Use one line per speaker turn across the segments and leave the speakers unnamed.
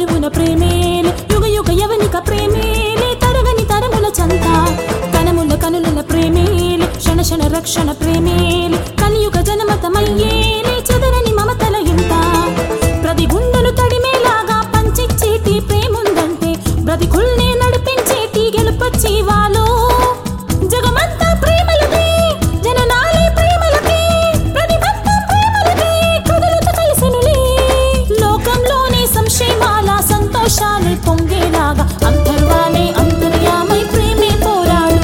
వనువున ప్రేమేలే యుగ యుగ యవనిక ప్రేమేలే తరగని తరముల చంత కనముల కనుల ప్రేమేలే క్షణ క్షణ రక్షణ ప్రేమేలే కలియుగ జనమతమయ్యేలే చెదరని మమతల ఇంత ప్రతి గుండెను తడిమేలాగా పంచిచ్చేటి ప్రేముందంటే బ్రతికుల్నే నడిపించేటి గెలుపొచ్చి వాళ్ళు జగమంతా ప్రేమలదే జననాలే ప్రేమలకే ప్రతిబంధం ప్రేమలదే కదులుతూ కలిసెనులే లోకంలోనే సంశయమాల సంతోషాలే పొంగేలాగా అంతర్వాలే అంతర్యామై ప్రేమే పోరాడు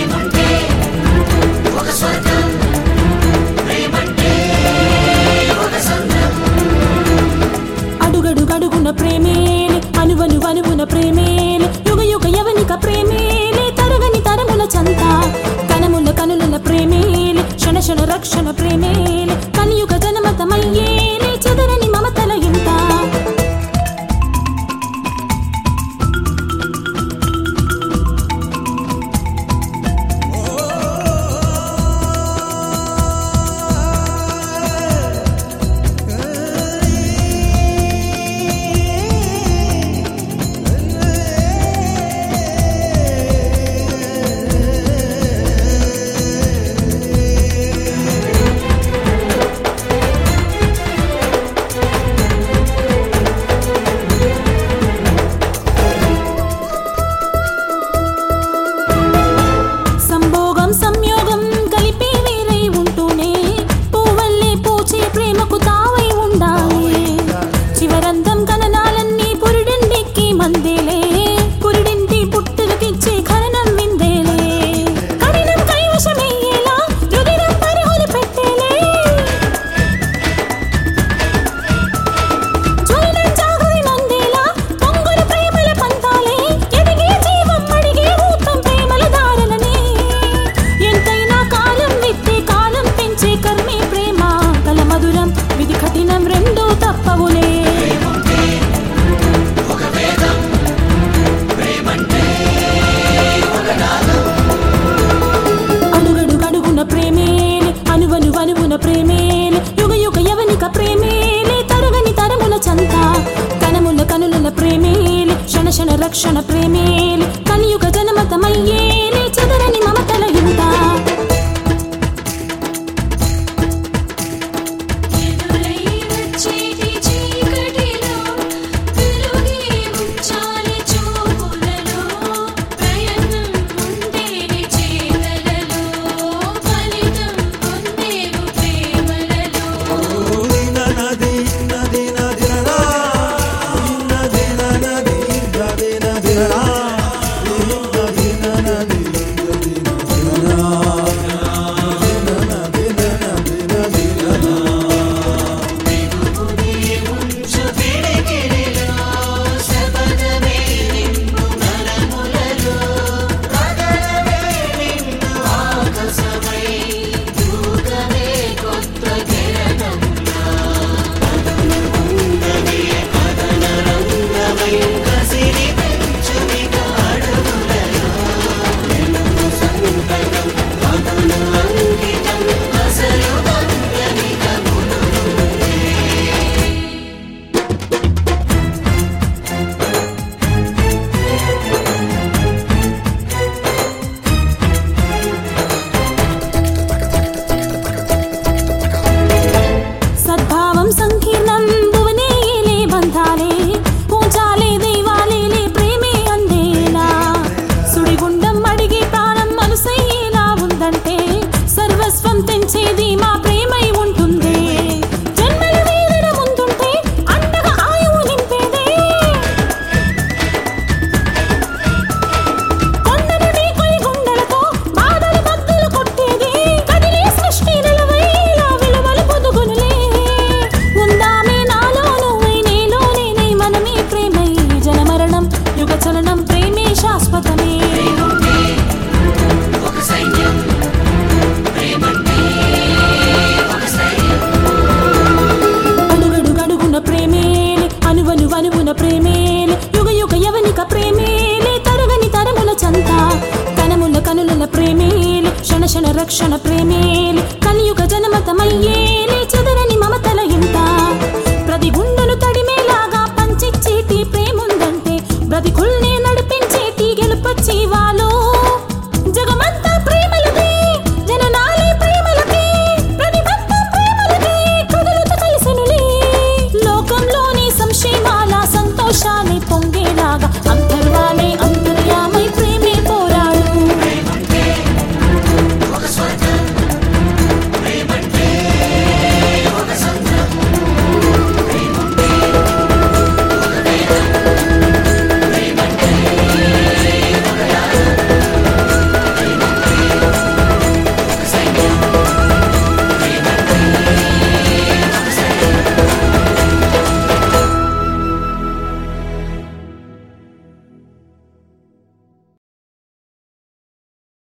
అడుగడుగడుగున ప్రేమేలే అనువను వనువున ప్రేమేలే యుగ యుగ యవనిక ప్రేమేలే తరగని తరముల చంత కనముల కనుల ప్రేమేలే క్షణ క్షణ రక్షణ ప్రేమేలే కలియుగ జనమతమయ్యేలే చెదరని మమతల ఇంత సంభోగం సంయోగం కలిపి వేరై ఉంటూనే పువ్వల్లే పూచే ప్రేమకు తావై ఉండాలి చివరందం కననాలన్నీ పురిడిండికి మందేలే పురిడింటి పుట్టులకిచ్చే ఖననం విందేలే కఠినం కైవశమయ్యేలా రుదిరం పరిహులు పెట్టేలే జ్వలనం జాగరి నందేలా పొంగుల ప్రేమల పంతాలే ఎదిగే జీవం అడిగే ఊతం ప్రేమల దారలనే ఎంతైనా కాలం విత్తే కాలం పెంచే కర్మే ప్రేమ కల మధురం విధి కఠినం రెండూ తప్పవులే అడుగడుగడుగున ప్రేమేలే అనువను వనువున ప్రేమేలే యుగ యుగ యవనిక ప్రేమేలే తరగని తరముల చంత కనముల కనుల ప్రేమేలే క్షణ క్షణ రక్షణ ప్రేమేలే కలియుగ జనమతమయ్యేలే చెదరని మమతల ఇంత
ఎదురై వచ్చేటి చీకటిలో వెలుగే ఉంచాలి చూపులలో ప్రయత్నం ఉంటేనే చేతలలో ఫలితం పొందేవు ప్రేమలలో
సద్భావం సంకీర్ణం భువనేలే బంధాలే పూజాలే దైవాలేలే ప్రేమే అందేలా సుడిగుండం అడిగి ప్రాణం మనసయ్యేలా ఉందంటే సర్వస్వం తెంచేది మా ప్రేమై ఉంటుంది జన్మల వేదన ముందుంటే అండగా ఆయువు నింపేదే కొండను ఢీకొని గుండెలతో బాధలు బద్దలు కొట్టేది కదిలే సృష్టి నిలవైలా విలువలు పొదుగునులే ఉందామే నాలో నువ్వై నీలో నేనై మనమే ప్రేమై జనమరణం యుగ చలనం ప్రేమే శాశ్వతమే అడుగడుగడుగున ప్రేమేలే అనువను వనువున ప్రేమేలే యుగ యుగ యవనిక ప్రేమేలే తరగని తరముల చంత కనముల కనుల ప్రేమేలే క్షణ క్షణ రక్షణ ప్రేమేలే కలియుగ జనమతమయ్యేలే చెదరని మమతల ఇంత